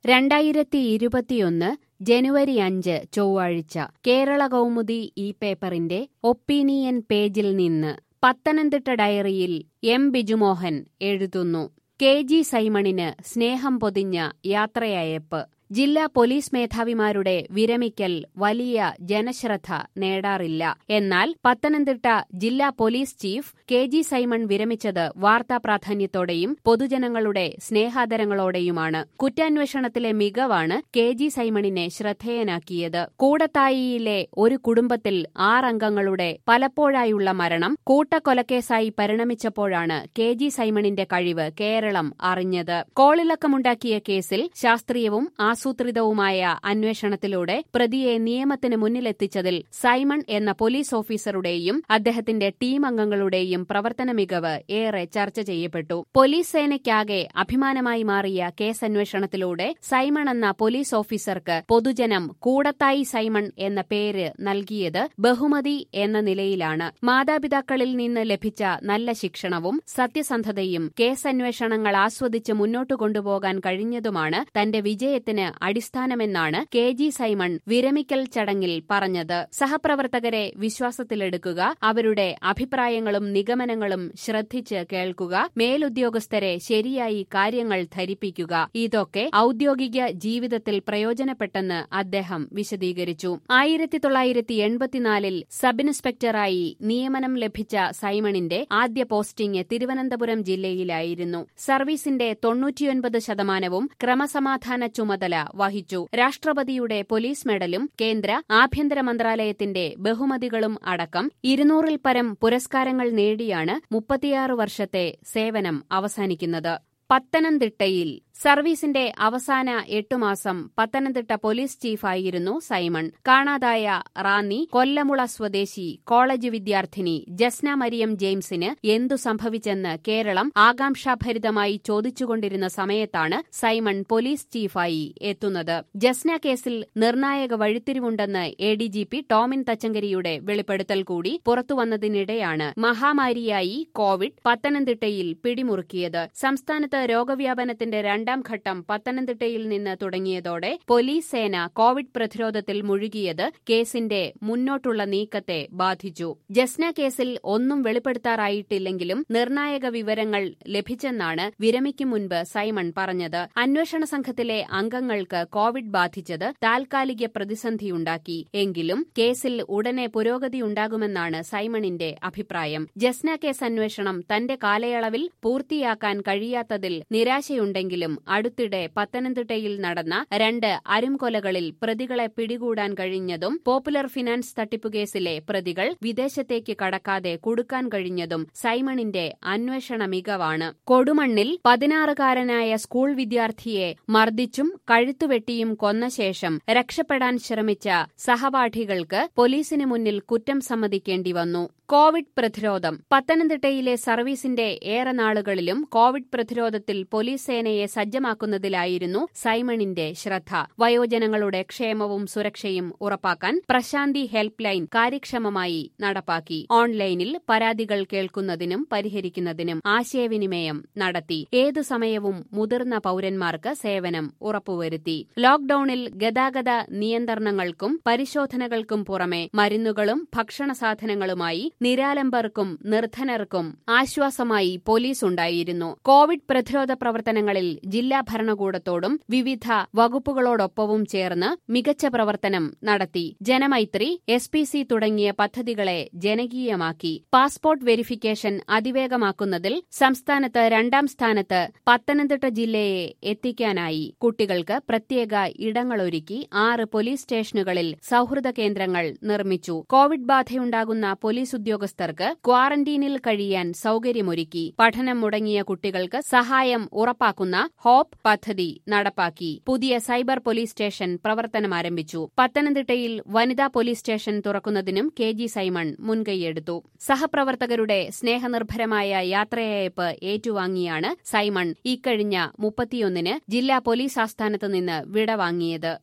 രണ്ടായിരത്തി ഇരുപത്തിയൊന്ന് ജനുവരി അഞ്ച് ചൊവ്വാഴ്ച കേരള കൗമുദി ഈ പേപ്പറിന്റെ ഒപ്പീനിയൻ പേജിൽ നിന്ന് പത്തനംതിട്ട ഡയറിയിൽ എം ബിജുമോഹൻ എഴുതുന്നു കെ ജി സൈമണിന് സ്നേഹം പൊതിഞ്ഞ യാത്രയയപ്പ് ജില്ലാ പോലീസ് മേധാവിമാരുടെ വിരമിക്കൽ വലിയ ജനശ്രദ്ധ നേടാറില്ല എന്നാൽ പത്തനംതിട്ട ജില്ലാ police chief K G Simon വിരമിച്ചത് വാർത്താ പ്രാധാന്യത്തോടെയും പൊതുജനങ്ങളുടെ സ്നേഹാദരങ്ങളോടെയുമാണ് കുറ്റാന്വേഷണത്തിലെ മികവാണ് കെ ജി സൈമണിനെ ശ്രദ്ധേയനാക്കിയത് കൂടത്തായിയിലെ ഒരു കുടുംബത്തിൽ ആറംഗങ്ങളുടെ പലപ്പോഴായുള്ള മരണം കൂട്ടക്കൊലക്കേസായി പരിണമിച്ചപ്പോഴാണ് കെ ജി സൈമണിന്റെ കഴിവ് കേരളം അറിഞ്ഞത് കോളിളക്കമുണ്ടാക്കിയ കേസിൽ ശാസ്ത്രീയവും ആസൂത്രിതവുമായ അന്വേഷണത്തിലൂടെ പ്രതിയെ നിയമത്തിന് മുന്നിലെത്തിച്ചതിൽ സൈമൺ എന്ന പോലീസ് ഓഫീസറുടെയും അദ്ദേഹത്തിന്റെ ടീം അംഗങ്ങളുടെയും പ്രവർത്തന മികവ് ഏറെ ചർച്ച ചെയ്യപ്പെട്ടു പോലീസ് സേനയ്ക്കാകെ അഭിമാനമായി മാറിയ കേസന്വേഷണത്തിലൂടെ സൈമൺ എന്ന പോലീസ് ഓഫീസർക്ക് പൊതുജനം കൂടത്തായി സൈമൺ എന്ന പേര് നൽകിയത് ബഹുമതി എന്ന നിലയിലാണ് മാതാപിതാക്കളിൽ നിന്ന് ലഭിച്ച നല്ല ശിക്ഷണവും സത്യസന്ധതയും കേസന്വേഷണങ്ങൾ ആസ്വദിച്ച് മുന്നോട്ടു കൊണ്ടുപോകാൻ കഴിഞ്ഞതുമാണ് തന്റെ വിജയത്തിന് അടിസ്ഥാനമെന്നാണ് കെ ജി സൈമൺ വിരമിക്കൽ ചടങ്ങിൽ പറഞ്ഞത് സഹപ്രവർത്തകരെ വിശ്വാസത്തിലെടുക്കുക അവരുടെ അഭിപ്രായങ്ങളും നിഗമനങ്ങളും ശ്രദ്ധിച്ച് കേൾക്കുക മേലുദ്യോഗസ്ഥരെ ശരിയായി കാര്യങ്ങൾ ധരിപ്പിക്കുക ഇതൊക്കെ ഔദ്യോഗിക ജീവിതത്തിൽ പ്രയോജനപ്പെട്ടെന്ന് അദ്ദേഹം വിശദീകരിച്ചു ആയിരത്തി തൊള്ളായിരത്തി എൺപത്തിനാലിൽ സബ് ഇൻസ്പെക്ടറായി നിയമനം ലഭിച്ച സൈമണിന്റെ ആദ്യ പോസ്റ്റിംഗ് തിരുവനന്തപുരം ജില്ലയിലായിരുന്നു സർവീസിന്റെ തൊണ്ണൂറ്റിയൊൻപത് ശതമാനവും ക്രമസമാധാന ചുമതല വഹിച്ചു രാഷ്ട്രപതിയുടെ പോലീസ് മെഡലും കേന്ദ്ര ആഭ്യന്തര മന്ത്രാലയത്തിന്റെ ബഹുമതികളും അടക്കം ഇരുന്നൂറിൽ പരം പുരസ്കാരങ്ങൾ നേടിയാണ് മുപ്പത്തിയാറ് വർഷത്തെ സേവനം അവസാനിക്കുന്നത് പത്തനംതിട്ടയിൽ സർവീസിന്റെ അവസാന എട്ടുമാസം പത്തനംതിട്ട പോലീസ് ചീഫായിരുന്നു സൈമൺ കാണാതായ റാന്നി കൊല്ലമുള സ്വദേശി കോളേജ് വിദ്യാർത്ഥിനി ജസ്ന മരിയം ജെയിംസിന് എന്തു സംഭവിച്ചെന്ന് കേരളം ആകാംക്ഷാഭരിതമായി ചോദിച്ചുകൊണ്ടിരുന്ന സമയത്താണ് സൈമൺ പോലീസ് ചീഫായി എത്തുന്നത് ജസ്ന കേസിൽ നിർണായക വഴിത്തിരിവുണ്ടെന്ന് A D G P Tomin തച്ചങ്കരിയുടെ വെളിപ്പെടുത്തൽ കൂടി പുറത്തുവന്നതിനിടെയാണ് മഹാമാരിയായി കോവിഡ് പത്തനംതിട്ടയിൽ പിടിമുറുക്കിയത് സംസ്ഥാനത്ത് രോഗവ്യാപനത്തിന്റെ രണ്ടാം ഘട്ടം പത്തനംതിട്ടയിൽ നിന്ന് തുടങ്ങിയതോടെ പോലീസ് സേന കോവിഡ് പ്രതിരോധത്തിൽ മുഴുകിയത് കേസിന്റെ മുന്നോട്ടുള്ള നീക്കത്തെ ബാധിച്ചു ജസ്ന കേസിൽ ഒന്നും വെളിപ്പെടുത്താറായിട്ടില്ലെങ്കിലും നിർണായക വിവരങ്ങൾ ലഭിച്ചെന്നാണ് വിരമിക്കും മുൻപ് സൈമൺ പറഞ്ഞത് അന്വേഷണ സംഘത്തിലെ അംഗങ്ങൾക്ക് കോവിഡ് ബാധിച്ചത് താൽക്കാലിക പ്രതിസന്ധിയുണ്ടാക്കി എങ്കിലും കേസിൽ ഉടനെ പുരോഗതിയുണ്ടാകുമെന്നാണ് സൈമണിന്റെ അഭിപ്രായം ജസ്ന കേസ് അന്വേഷണം തന്റെ കാലയളവിൽ പൂർത്തിയാക്കാൻ കഴിയാത്തതിൽ നിരാശയുണ്ടെങ്കിലും അടുത്തിടെ പത്തനംതിട്ടയിൽ നടന്ന രണ്ട് അരുംകൊലകളിൽ പ്രതികളെ പിടികൂടാൻ കഴിഞ്ഞതും പോപ്പുലർ ഫിനാൻസ് തട്ടിപ്പുകേസിലെ പ്രതികൾ വിദേശത്തേക്ക് കടക്കാതെ കുടുക്കാൻ കഴിഞ്ഞതും സൈമണിന്റെ അന്വേഷണ മികവാണ് കൊടുമണ്ണിൽ പതിനാറുകാരനായ സ്കൂൾ വിദ്യാർത്ഥിയെ മർദ്ദിച്ചും കഴുത്തുവെട്ടിയും കൊന്ന ശേഷം രക്ഷപ്പെടാൻ ശ്രമിച്ച സഹപാഠികൾക്ക് പോലീസിന് മുന്നിൽ കുറ്റം സമ്മതിക്കേണ്ടി വന്നു കോവിഡ് പ്രതിരോധം പത്തനംതിട്ടയിലെ സർവീസിന്റെ ഏറെ നാളുകളിലും കോവിഡ് പ്രതിരോധത്തിൽ പോലീസ് സേനയെ സജ്ജമാക്കുന്നതിലായിരുന്നു സൈമണിന്റെ ശ്രദ്ധ വയോജനങ്ങളുടെ ക്ഷേമവും സുരക്ഷയും ഉറപ്പാക്കാൻ പ്രശാന്തി ഹെൽപ്പ് ലൈൻ കാര്യക്ഷമമായി നടപ്പാക്കി ഓൺലൈനിൽ പരാതികൾ കേൾക്കുന്നതിനും പരിഹരിക്കുന്നതിനും ആശയവിനിമയം നടത്തി ഏതു സമയവും മുതിർന്ന പൌരന്മാർക്ക് സേവനം ഉറപ്പുവരുത്തി ലോക്ഡൌണിൽ ഗതാഗത നിയന്ത്രണങ്ങൾക്കും പരിശോധനകൾക്കും പുറമെ മരുന്നുകളും ഭക്ഷണ സാധനങ്ങളുമായി നിരാലംബർക്കും നിർധനർക്കും ആശ്വാസമായി പോലീസ് ഉണ്ടായിരുന്നു കോവിഡ് പ്രതിരോധ പ്രവർത്തനങ്ങളിൽ ജില്ലാ ഭരണകൂടത്തോടും വിവിധ വകുപ്പുകളോടൊപ്പവും ചേർന്ന് മികച്ച പ്രവർത്തനം നടത്തി ജനമൈത്രി എസ് പി സി തുടങ്ങിയ പദ്ധതികളെ ജനകീയമാക്കി പാസ്പോർട്ട് വെരിഫിക്കേഷൻ അതിവേഗമാക്കുന്നതിൽ സംസ്ഥാനത്ത് രണ്ടാം സ്ഥാനത്ത് പത്തനംതിട്ട ജില്ലയെ എത്തിക്കാനായി കുട്ടികൾക്ക് പ്രത്യേക ഇടങ്ങളൊരുക്കി ആറ് പോലീസ് സ്റ്റേഷനുകളിൽ സൌഹൃദ കേന്ദ്രങ്ങൾ നിർമ്മിച്ചു കോവിഡ് ബാധയുണ്ടാകുന്ന പോലീസ് ഉദ്യോഗസ്ഥർക്ക് ക്വാറന്റീനിൽ കഴിയാൻ സൌകര്യമൊരുക്കി പഠനം മുടങ്ങിയ കുട്ടികൾക്ക് സഹായം ഉറപ്പാക്കുന്ന ഹോപ്പ് പദ്ധതി നടപ്പാക്കി പുതിയ സൈബർ പോലീസ് സ്റ്റേഷൻ പ്രവർത്തനമാരംഭിച്ചു പത്തനംതിട്ടയിൽ വനിതാ പോലീസ് സ്റ്റേഷൻ തുറക്കുന്നതിനും കെ ജി സൈമൺ മുൻകൈയെടുത്തു സഹപ്രവർത്തകരുടെ സ്നേഹനിർഭരമായ യാത്രയയപ്പ് ഏറ്റുവാങ്ങിയാണ് സൈമൺ ഇക്കഴിഞ്ഞ മുപ്പത്തിയൊന്നിന് ജില്ലാ പോലീസ് ആസ്ഥാനത്ത് നിന്ന് വിടവാങ്ങിയത്